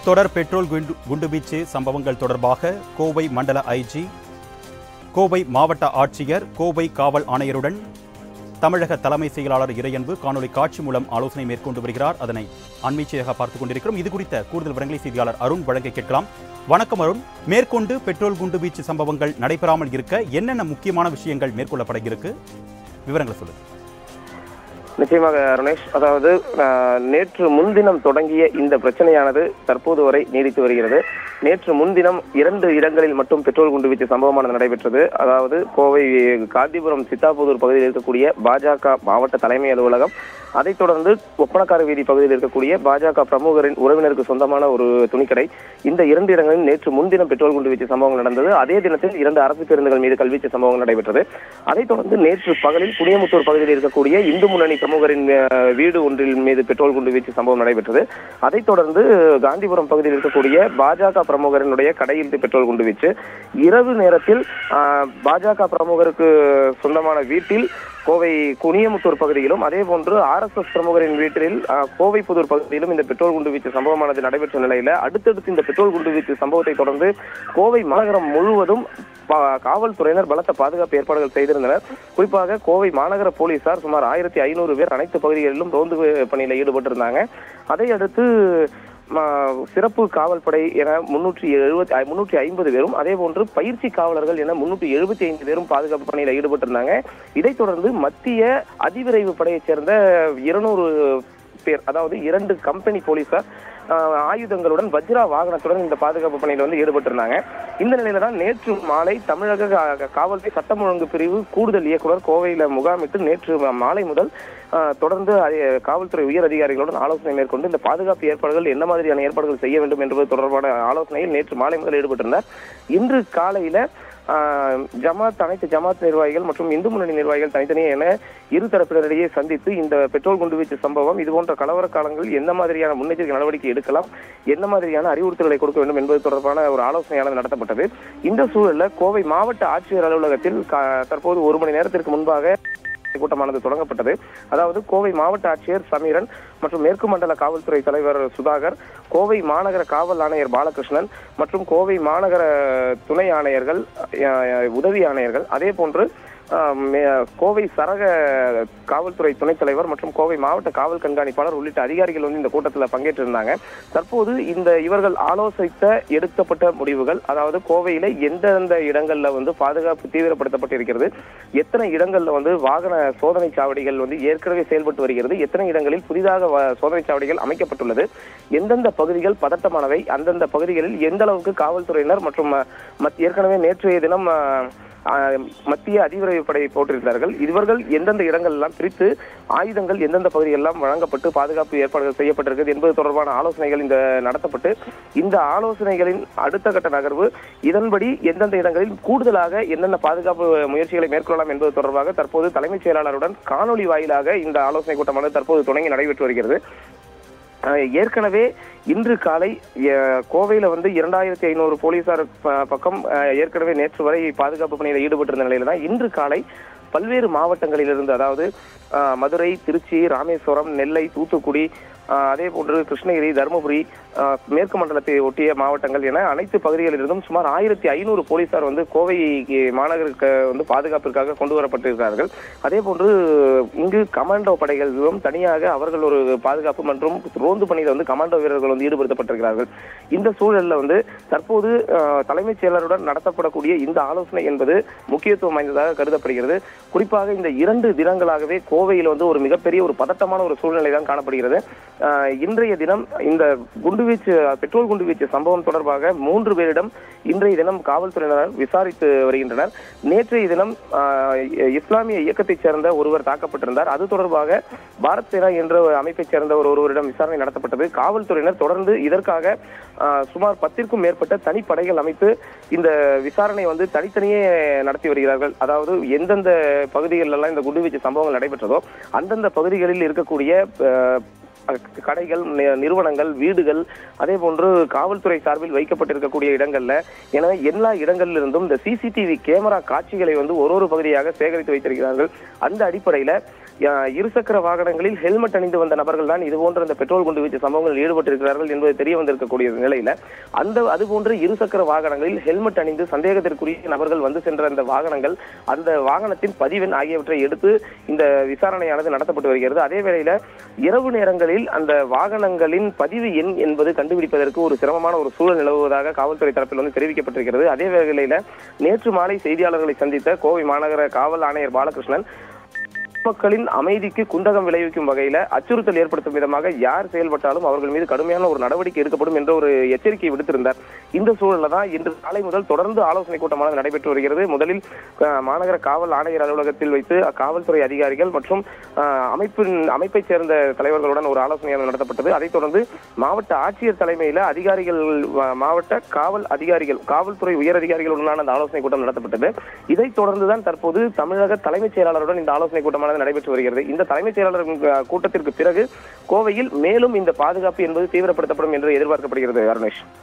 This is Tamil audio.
தொடர் பெட்ரோல் குண்டு குண்டுவீச்சு சம்பவங்கள் தொடர்பாக கோவை மண்டல ஐஜி கோவை மாவட்ட ஆட்சியர் கோவை காவல் ஆணையருடன் தமிழக தலைமை செயலாளர் இறையன்பு காணொலி காட்சி மூலம் ஆலோசனை மேற்கொண்டு வருகிறார் அதனை அண்மைச்சையாக பார்த்துக் கொண்டிருக்கிறோம் இது குறித்த கூடுதல் விவரங்களை செய்தியாளர் அருண் வழங்க கேட்கலாம் வணக்கம் அருண் மேற்கொண்டு பெட்ரோல் குண்டுவீச்சு சம்பவங்கள் நடைபெறாமல் இருக்க என்னென்ன முக்கியமான விஷயங்கள் மேற்கொள்ளப்பட இருக்கு விவரங்களை சொல்லுங்க நிச்சயமாக அருணேஷ் அதாவது ஆஹ், நேற்று முன்தினம் தொடங்கிய இந்த பிரச்சனையானது தற்போது வரை நீடித்து வருகிறது நேற்று முன்தினம் இரண்டு இடங்களில் மட்டும் பெட்ரோல் குண்டுவீச்சு சம்பவமானது நடைபெற்றது அதாவது கோவை காந்திபுரம் சித்தாபுதூர் பகுதியில் இருக்கக்கூடிய பாஜக மாவட்ட தலைமை அலுவலகம் அதைத் தொடர்ந்து ஒப்பனக்கார வீதி பகுதியில் இருக்கக்கூடிய பாஜக பிரமுகரின் உறவினருக்கு சொந்தமான ஒரு துணிக்கடை இந்த இரண்டு இடங்களில் நேற்று முன்தினம் பெட்ரோல் குண்டுவீச்சு சம்பவங்கள் நடந்தது அதே தினத்தில் இரண்டு அரசு பேருந்துகள் மீது கல்வீச்சு சம்பவங்கள் நடைபெற்றது அதைத் தொடர்ந்து நேற்று பகலில் புனியமுத்தூர் பகுதியில் இருக்கக்கூடிய இந்து முன்னணி பிரமுகரின் அஹ், வீடு ஒன்றில் மீது பெட்ரோல் குண்டு வீச்சு சம்பவம் நடைபெற்றது அதைத் தொடர்ந்து காந்திபுரம் பகுதியில் இருக்கக்கூடிய பாஜக பிரமுகரினுடைய கடையில் பெட்ரோல் குண்டு வீச்சு இரவு நேரத்தில் அஹ், பாஜக பிரமுகருக்கு சொந்தமான வீட்டில் கோவை குனியமுத்தூர் பகுதியிலும் அதே போன்று ஆர்எஸ்எஸ் பிரமுகரின் வீட்டில் அஹ், கோவை புதூர் பகுதியிலும் இந்த பெட்ரோல் குண்டு வீச்சு சம்பவமானது நடைபெற்ற நிலையில அடுத்தடுத்து இந்த பெட்ரோல் குண்டு வீச்சு சம்பவத்தை தொடர்ந்து கோவை மாநகரம் முழுவதும் பா- காவல்துறையினர் பலத்த பாதுகாப்பு ஏற்பாடுகள் செய்திருந்தனர் குறிப்பாக கோவை மாநகர போலீசார் சுமார் ஆயிரத்தி ஐநூறு பேர் அனைத்து பகுதிகளிலும் ரோந்து பணியில் ஈடுபட்டிருந்தாங்க அதை அடுத்து ம, சிறப்பு காவல்படை என முன்னூற்றி எழுபத்தி முன்னூற்றி ஐம்பது பேரும் அதே போன்று பயிற்சி காவலர்கள் என முன்னூற்றி எழுபத்தி ஐந்து பேரும் பாதுகாப்பு பணியில் ஈடுபட்டிருந்தாங்க இதைத் தொடர்ந்து மத்திய அதிவிரைவு படையைச் சேர்ந்த இருநூறு பேர் அதாவது இரண்டு கம்பெனி போலீசார் ஆஹ், ஆயுதங்களுடன் வஜ்ரா வாகனத்துடன் இந்த பாதுகாப்பு பணியில் வந்து ஈடுபட்டிருந்தாங்க இந்த நிலையில தான் நேற்று மாலை தமிழக கா- காவல்துறை சட்டம் ஒழுங்கு பிரிவு கூடுதல் இயக்குனர் கோவையில முகாமிட்டு நேற்று மா- மாலை முதல் ஆஹ், தொடர்ந்து அஹ், காவல்துறை உயர் அதிகாரிகளுடன் ஆலோசனை மேற்கொண்டு இந்த பாதுகாப்பு ஏற்பாடுகள் என்ன மாதிரியான ஏற்பாடுகள் செய்ய வேண்டும் என்பது தொடர்பான ஆலோசனையில் நேற்று மாலை முதல் ஈடுபட்டிருந்தார் இன்று காலையில ஆஹ், ஜமாத் அனைத்து ஜமாத் நிர்வாகிகள் மற்றும் இந்து முன்னணி நிர்வாகிகள் தனித்தனியே என இரு தரப்பினரிடையே சந்தித்து இந்த பெட்ரோல் குண்டுவீச்சு சம்பவம் இது போன்ற கலவர காலங்களில் எந்த மாதிரியான முன்னெச்சரிக்கை நடவடிக்கை எடுக்கலாம் என்ன மாதிரியான அறிவுறுத்தல்களை கொடுக்க வேண்டும் என்பது தொடர்பான ஒரு ஆலோசனையானது நடத்தப்பட்டது இந்த சூழல்ல கோவை மாவட்ட ஆட்சியர் அலுவலகத்தில் க- தற்போது ஒரு மணி நேரத்திற்கு முன்பாக கூட்டமானது தொடங்கப்பட்டது அதாவது கோவை மாவட்ட ஆட்சியர் சமீரன் மற்றும் மேற்கு மண்டல காவல்துறை தலைவர் சுதாகர் கோவை மாநகர காவல் ஆணையர் பாலகிருஷ்ணன் மற்றும் கோவை மாநகர துணை ஆணையர்கள் அஹ், உதவி ஆணையர்கள் அதே போன்று அஹ், மே- கோவை சரக காவல்துறை துணைத் தலைவர் மற்றும் கோவை மாவட்ட காவல் கண்காணிப்பாளர் உள்ளிட்ட அதிகாரிகள் வந்து இந்த கூட்டத்தில் பங்கேற்றிருந்தாங்க தற்போது இந்த இவர்கள் ஆலோசித்த எடுக்கப்பட்ட முடிவுகள் அதாவது கோவையில எந்தெந்த இடங்கள்ல வந்து பாதுகாப்பு தீவிரப்படுத்தப்பட்டிருக்கிறது எத்தனை இடங்கள்ல வந்து வாகன சோதனை சாவடிகள் வந்து ஏற்கனவே செயல்பட்டு வருகிறது எத்தனை இடங்களில் புதிதாக வ- சோதனை சாவடிகள் அமைக்கப்பட்டுள்ளது எந்தெந்த பகுதிகள் பதட்டமானவை அந்தந்த பகுதிகளில் எந்த அளவுக்கு காவல்துறையினர் மற்றும் அஹ், மத்- ஏற்கனவே நேற்றைய தினம் அஹ், அஹ், மத்திய அதிவிரைவு படையை போட்டிருந்தார்கள் இவர்கள் எந்தெந்த இடங்கள் எல்லாம் பிரித்து ஆயுதங்கள் எந்தெந்த பகுதிகள் எல்லாம் வழங்கப்பட்டு பாதுகாப்பு ஏற்பாடுகள் செய்யப்பட்டிருக்கிறது என்பது தொடர்பான ஆலோசனைகள் இந்த நடத்தப்பட்டு இந்த ஆலோசனைகளின் அடுத்த கட்ட நகர்வு இதன்படி எந்தெந்த இடங்களில் கூடுதலாக என்னென்ன பாதுகாப்பு முயற்சிகளை மேற்கொள்ளலாம் என்பது தொடர்பாக தற்போது தலைமைச் செயலாளருடன் காணொலி வாயிலாக இந்த ஆலோசனை கூட்டமானது தற்போது தொடங்கி நடைபெற்று வருகிறது அஹ் ஏற்கனவே இன்று காலை அஹ், கோவையில வந்து இரண்டாயிரத்தி ஐநூறு போலீசார் ப- பக்கம் அஹ், ஏற்கனவே நேற்று வரை பாதுகாப்பு பணியில் ஈடுபட்டிருந்த நிலையில தான் இன்று காலை பல்வேறு மாவட்டங்களிலிருந்து அதாவது அஹ், மதுரை திருச்சி ராமேஸ்வரம் நெல்லை தூத்துக்குடி அஹ், அதே போன்று கிருஷ்ணகிரி தருமபுரி அஹ், மேற்கு மண்டலத்தை ஒட்டிய மாவட்டங்கள் என அனைத்து பகுதிகளிலிருந்தும் சுமார் ஆயிரத்தி ஐநூறு போலீசார் வந்து கோவை மாநகருக்கு வந்து பாதுகாப்பிற்காக கொண்டு வரப்பட்டிருக்கிறார்கள் அதே போன்று இங்கு கமாண்டோ படைகளிலும் தனியாக அவர்கள் ஒரு பாதுகாப்பு மற்றும் ரோந்து பணியில் வந்து கமாண்டோ வீரர்கள் வந்து ஈடுபடுத்தப்பட்டிருக்கிறார்கள் இந்த சூழல்ல வந்து தற்போது அஹ், தலைமைச் செயலருடன் நடத்தப்படக்கூடிய இந்த ஆலோசனை என்பது முக்கியத்துவம் வாய்ந்ததாக கருதப்படுகிறது குறிப்பாக இந்த இரண்டு தினங்களாகவே கோவையில் வந்து ஒரு மிகப்பெரிய ஒரு பதட்டமான ஒரு சூழ்நிலை தான் காணப்படுகிறது அஹ், இன்றைய தினம் இந்த குண்டுவீச்சு பெட்ரோல் குண்டுவீச்சு சம்பவம் தொடர்பாக மூன்று பேரிடம் இன்றைய தினம் காவல்துறையினர் விசாரித்து வருகின்றனர் நேற்றைய தினம் அஹ், இஸ்லாமிய இயக்கத்தைச் சேர்ந்த ஒருவர் தாக்கப்பட்டிருந்தார் அது தொடர்பாக பாரத் சேனா என்ற ஒரு அமைப்பைச் சேர்ந்த ஒரு ஒருவரிடம் விசாரணை நடத்தப்பட்டது காவல்துறையினர் தொடர்ந்து இதற்காக அஹ், சுமார் பத்திற்கும் மேற்பட்ட தனிப்படைகள் அமைத்து இந்த விசாரணை வந்து தனித்தனியே நடத்தி வருகிறார்கள் அதாவது எந்தெந்த பகுதிகளில் எல்லாம் இந்த குண்டுவீச்சு சம்பவங்கள் நடைபெற்றதோ அந்தந்த பகுதிகளில் இருக்கக்கூடிய அஹ், கடைகள் நி- நிறுவனங்கள் வீடுகள் அதே போன்று காவல்துறை சார்பில் வைக்கப்பட்டிருக்கக்கூடிய இடங்கள்ல என எல்லா இடங்களிலிருந்தும் இந்த சிசிடிவி கேமரா காட்சிகளை வந்து ஒரு ஒரு பகுதியாக சேகரித்து வைத்திருக்கிறார்கள் அந்த அடிப்படையில அஹ், இருசக்கர வாகனங்களில் ஹெல்மெட் அணிந்து வந்த நபர்கள் தான் இது போன்ற இந்த பெட்ரோல் குண்டு வீச்சு சம்பவங்களில் ஈடுபட்டிருக்கிறார்கள் என்பது தெரிய வந்திருக்கக்கூடிய நிலையில அந்த அதுபோன்று இருசக்கர வாகனங்களில் ஹெல்மெட் அணிந்து சந்தேகத்திற்குரிய நபர்கள் வந்து சென்ற அந்த வாகனங்கள் அந்த வாகனத்தின் பதிவெண் ஆகியவற்றை எடுத்து இந்த விசாரணையானது நடத்தப்பட்டு வருகிறது அதே வேளையில இரவு நேரங்களில் அந்த வாகனங்களின் பதிவு எண் என்பது கண்டுபிடிப்பதற்கு ஒரு சிரமமான ஒரு சூழல் நிலவுவதாக காவல்துறை தரப்பில் வந்து தெரிவிக்கப்பட்டிருக்கிறது அதே வேளையில நேற்று மாலை செய்தியாளர்களை சந்தித்த கோவை மாநகர காவல் ஆணையர் பாலகிருஷ்ணன் மக்களின் அமைதிக்கு குந்தகம் விளைவிக்கும் வகையில அச்சுறுத்தல் ஏற்படுத்தும் விதமாக யார் செயல்பட்டாலும் அவர்கள் மீது கடுமையான ஒரு நடவடிக்கை எடுக்கப்படும் என்ற ஒரு எச்சரிக்கை விடுத்திருந்தார் இந்த சூழல்ல தான் இன்று காலை முதல் தொடர்ந்து ஆலோசனை கூட்டமானது நடைபெற்று வருகிறது முதலில் அஹ், மாநகர காவல் ஆணையர் அலுவலகத்தில் வைத்து காவல்துறை அதிகாரிகள் மற்றும் அஹ், அமைப்பின் அமைப்பைச் சேர்ந்த தலைவர்களுடன் ஒரு ஆலோசனையானது நடத்தப்பட்டது அதைத் தொடர்ந்து மாவட்ட ஆட்சியர் தலைமையில அதிகாரிகள் அஹ், மாவட்ட காவல் அதிகாரிகள் காவல்துறை உயர் அதிகாரிகளுடனான அந்த ஆலோசனை கூட்டம் நடத்தப்பட்டது இதைத் தொடர்ந்துதான் தற்போது தமிழக தலைமைச் செயலாளருடன் இந்த ஆலோசனை கூட்டமானது நடைபெற்று வருகிறது இந்த தலைமைச் செயலாளர் அஹ், கூட்டத்திற்கு பிறகு கோவையில் மேலும் இந்த பாதுகாப்பு என்பது தீவிரப்படுத்தப்படும் என்று எதிர்பார்க்கப்படுகிறது அருணேஷ்